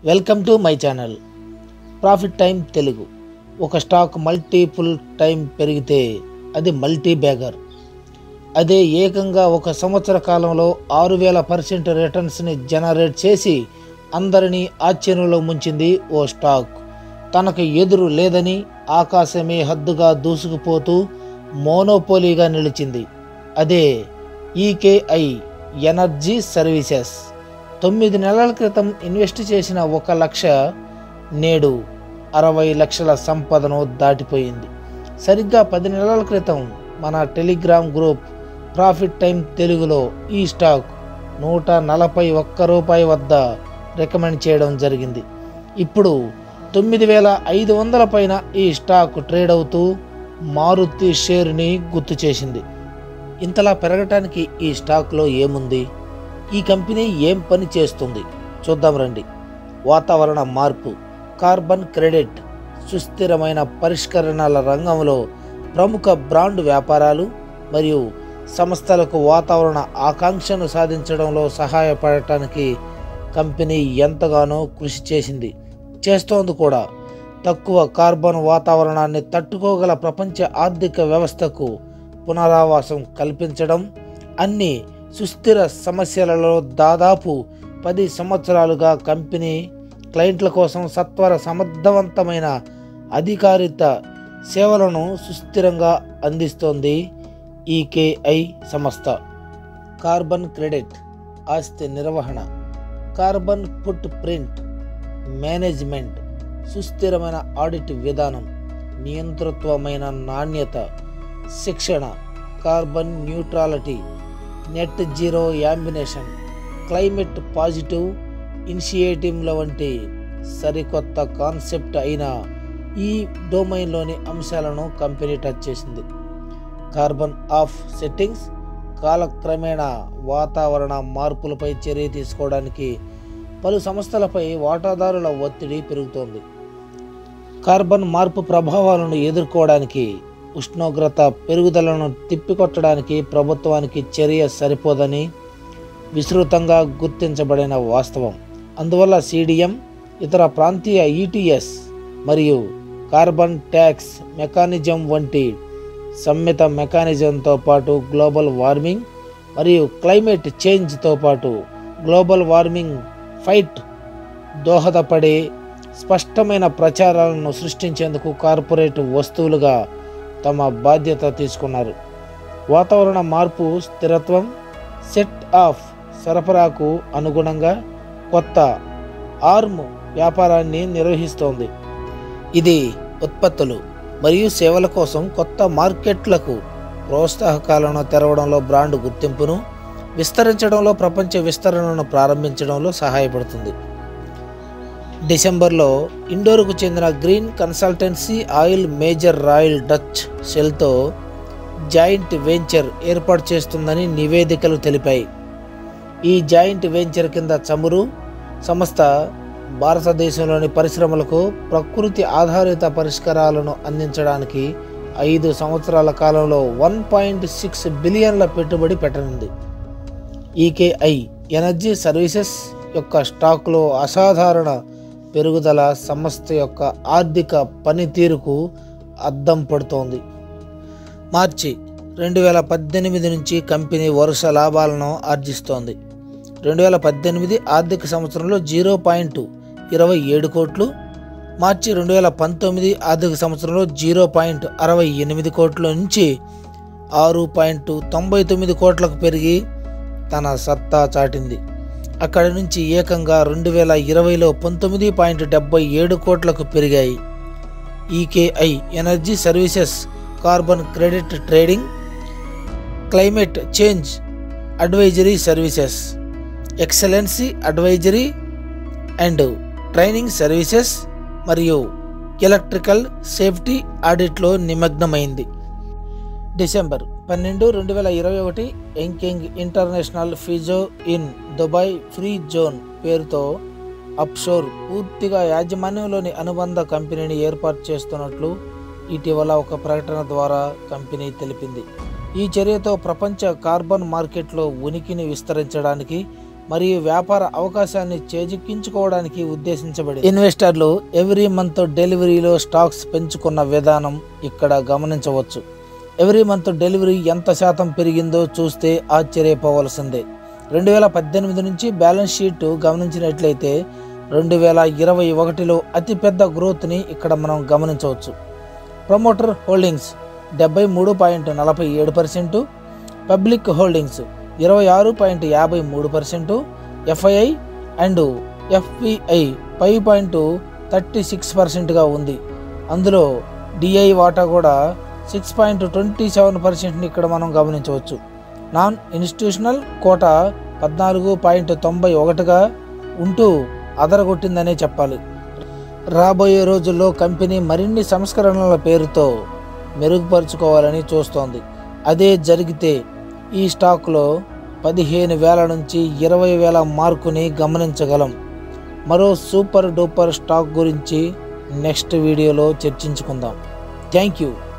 welcome to my channel profit time Telugu ఒక stock multiple time పెరిగితే అది మల్టీ బ్యాగర్ అదే ఏకంగా ఒక సంవత్సర కాలంలో ఆరు వేల పర్సెంట్ రిటర్న్స్ని జనరేట్ చేసి అందరినీ ఆశ్చర్యంలో ముంచింది ఓ స్టాక్ తనకు ఎదురు లేదని ఆకాశమే హద్దుగా దూసుకుపోతూ మోనోపోలీగా నిలిచింది అదే ఈకేఐ ఎనర్జీ సర్వీసెస్ తొమ్మిది నెలల క్రితం ఇన్వెస్ట్ చేసిన ఒక లక్ష నేడు అరవై లక్షల సంపదను దాటిపోయింది సరిగ్గా పది నెలల క్రితం మన టెలిగ్రామ్ గ్రూప్ ప్రాఫిట్ టైం తెలుగులో ఈ స్టాక్ నూట నలభై ఒక్క రూపాయి వద్ద రికమెండ్ చేయడం జరిగింది ఇప్పుడు తొమ్మిది వేల ఐదు వందల పైన ఈ స్టాక్ ట్రేడ్ అవుతూ మారుతి షేర్ని గుర్తు చేసింది ఇంతలా పెరగటానికి ఈ స్టాక్లో ఏముంది ఈ కంపెనీ ఏం పని చేస్తుంది చూద్దాం రండి వాతావరణ మార్పు కార్బన్ క్రెడిట్ సుస్థిరమైన పరిష్కరణల రంగంలో ప్రముఖ బ్రాండ్ వ్యాపారాలు మరియు సంస్థలకు వాతావరణ ఆకాంక్షను సాధించడంలో సహాయపడటానికి కంపెనీ ఎంతగానో కృషి చేసింది చేస్తోంది కూడా తక్కువ కార్బన్ వాతావరణాన్ని తట్టుకోగల ప్రపంచ ఆర్థిక వ్యవస్థకు పునరావాసం కల్పించడం అన్ని సుస్థిర సమస్యలలో దాదాపు పది సంవత్సరాలుగా కంపెనీ క్లయింట్ల కోసం సత్వర సమర్థవంతమైన అధికారిత సేవలను సుస్థిరంగా అందిస్తోంది ఈకేఐ సంస్థ కార్బన్ క్రెడిట్ ఆస్తి నిర్వహణ కార్బన్ ఫుట్ ప్రింట్ మేనేజ్మెంట్ సుస్థిరమైన ఆడిట్ విధానం నియంతృత్వమైన నాణ్యత శిక్షణ carbon neutrality net zero ambition climate positive ఇనిషియేటివ్ల వంటి సరికొత్త కాన్సెప్ట్ అయిన ఈ డొమైన్లోని అంశాలను కంపెనీ టచ్ చేసింది కార్బన్ ఆఫ్ సెట్టింగ్స్ కాలక్రమేణా వాతావరణ మార్పులపై చర్య తీసుకోవడానికి పలు సంస్థలపై వాటాదారుల ఒత్తిడి పెరుగుతోంది కార్బన్ మార్పు ప్రభావాలను ఎదుర్కోవడానికి ఉష్ణోగ్రత పెరుగుదలను తిప్పికొట్టడానికి ప్రభుత్వానికి చర్య సరిపోదని విస్తృతంగా గుర్తించబడిన వాస్తవం అందువల్ల సిడిఎం ఇతర ప్రాంతీయ ఈటీఎస్ మరియు కార్బన్ ట్యాక్స్ మెకానిజం వంటి సమ్మిత మెకానిజంతో పాటు గ్లోబల్ వార్మింగ్ మరియు క్లైమేట్ చేంజ్తో పాటు గ్లోబల్ వార్మింగ్ ఫైట్ దోహదపడే స్పష్టమైన ప్రచారాలను సృష్టించేందుకు కార్పొరేట్ వస్తువులుగా తమ బాధ్యత తీసుకున్నారు వాతావరణ మార్పు స్థిరత్వం సెట్ ఆఫ్ సరఫరాకు అనుగుణంగా కొత్త ఆర్మ్ వ్యాపారాన్ని నిర్వహిస్తోంది ఇది ఉత్పత్తులు మరియు సేవల కోసం కొత్త మార్కెట్లకు ప్రోత్సాహకాలను తెరవడంలో బ్రాండ్ గుర్తింపును విస్తరించడంలో ప్రపంచ విస్తరణను ప్రారంభించడంలో సహాయపడుతుంది డిసెంబర్లో ఇండోర్కు చెందిన green consultancy oil major Royal Dutch షెల్తో జాయింట్ వెంచర్ ఏర్పాటు చేస్తుందని నివేదికలు తెలిపాయి ఈ జాయింట్ వెంచర్ కింద చమురు సంస్థ భారతదేశంలోని పరిశ్రమలకు ప్రకృతి ఆధారిత పరిష్కారాలను అందించడానికి ఐదు సంవత్సరాల కాలంలో వన్ పాయింట్ సిక్స్ బిలియన్ల పెట్టుబడి పెట్టనుంది ఈకేఐ ఎనర్జీ సర్వీసెస్ యొక్క స్టాక్లో అసాధారణ పెరుగుదల సంస్థ యొక్క ఆర్థిక పనితీరుకు అద్దం పడుతోంది మార్చి రెండు వేల పద్దెనిమిది నుంచి కంపెనీ వరుస లాభాలను ఆర్జిస్తోంది రెండు వేల పద్దెనిమిది ఆర్థిక సంవత్సరంలో జీరో పాయింట్ ఇరవై ఏడు కోట్లు మార్చి రెండు వేల పంతొమ్మిది ఆర్థిక సంవత్సరంలో జీరో పాయింట్ అరవై ఎనిమిది కోట్ల నుంచి ఆరు పాయింట్ తొంభై తొమ్మిది కోట్లకు పెరిగి తన సత్తా చాటింది అక్కడి నుంచి ఏకంగా రెండు వేల ఇరవైలో పంతొమ్మిది పాయింట్ డెబ్బై ఏడు కోట్లకు పెరిగాయి EKI energy services carbon credit trading climate change advisory services excellency advisory and training services మరియు ఎలక్ట్రికల్ సేఫ్టీ ఆడిట్లో నిమగ్నమైంది డిసెంబర్ పన్నెండు రెండు వేల ఇరవై ఒకటి ఎంకింగ్ ఇంటర్నేషనల్ ఫిజో ఇన్ దుబాయ్ ఫ్రీ జోన్ పేరుతో అప్షోర్ పూర్తిగా యాజమాన్యంలోని అనుబంధ కంపెనీని ఏర్పాటు చేస్తున్నట్లు ఇటీవల ఒక ప్రకటన ద్వారా కంపెనీ తెలిపింది ఈ చర్యతో ప్రపంచ కార్బన్ మార్కెట్లో ఉనికిని విస్తరించడానికి మరియు వ్యాపార అవకాశాన్ని చేజిక్కించుకోవడానికి ఉద్దేశించబడి ఇన్వెస్టర్లు ఎవ్రీ మంత్ డెలివరీలో స్టాక్స్ పెంచుకున్న విధానం ఇక్కడ గమనించవచ్చు ఎవ్రీ మంత్ డెలివరీ ఎంత శాతం పెరిగిందో చూస్తే ఆశ్చర్యపోవలసిందే రెండు వేల పద్దెనిమిది నుంచి బ్యాలెన్స్ షీట్ గమనించినట్లయితే రెండు వేల ఇరవై ఒకటిలో అతిపెద్ద గ్రోత్ని ఇక్కడ మనం గమనించవచ్చు ప్రమోటర్ హోల్డింగ్స్ డెబ్బై మూడు పాయింట్ నలభై ఏడు పర్సెంటు పబ్లిక్ హోల్డింగ్స్ ఇరవై ఆరు పాయింట్ యాభై మూడు percent FII and FPI five point thirty six పర్సెంట్గా ఉంది అందులో డిఐ వాటా కూడా సిక్స్ పాయింట్ ట్వంటీ సెవెన్ పర్సెంట్ని ఇక్కడ మనం గమనించవచ్చు నాన్ ఇన్స్టిట్యూషనల్ కోట పద్నాలుగు పాయింట్ తొంభై ఒకటిగా ఉంటూ అదరగొట్టిందనే చెప్పాలి రాబోయే రోజుల్లో కంపెనీ మరిన్ని సంస్కరణల పేరుతో మెరుగుపరుచుకోవాలని చూస్తోంది అదే జరిగితే ఈ స్టాక్లో పదిహేను వేల నుంచి ఇరవై వేల మార్కుని గమనించగలం మరో సూపర్ డూపర్ స్టాక్ గురించి నెక్స్ట్ వీడియోలో చర్చించుకుందాం థ్యాంక్ యూ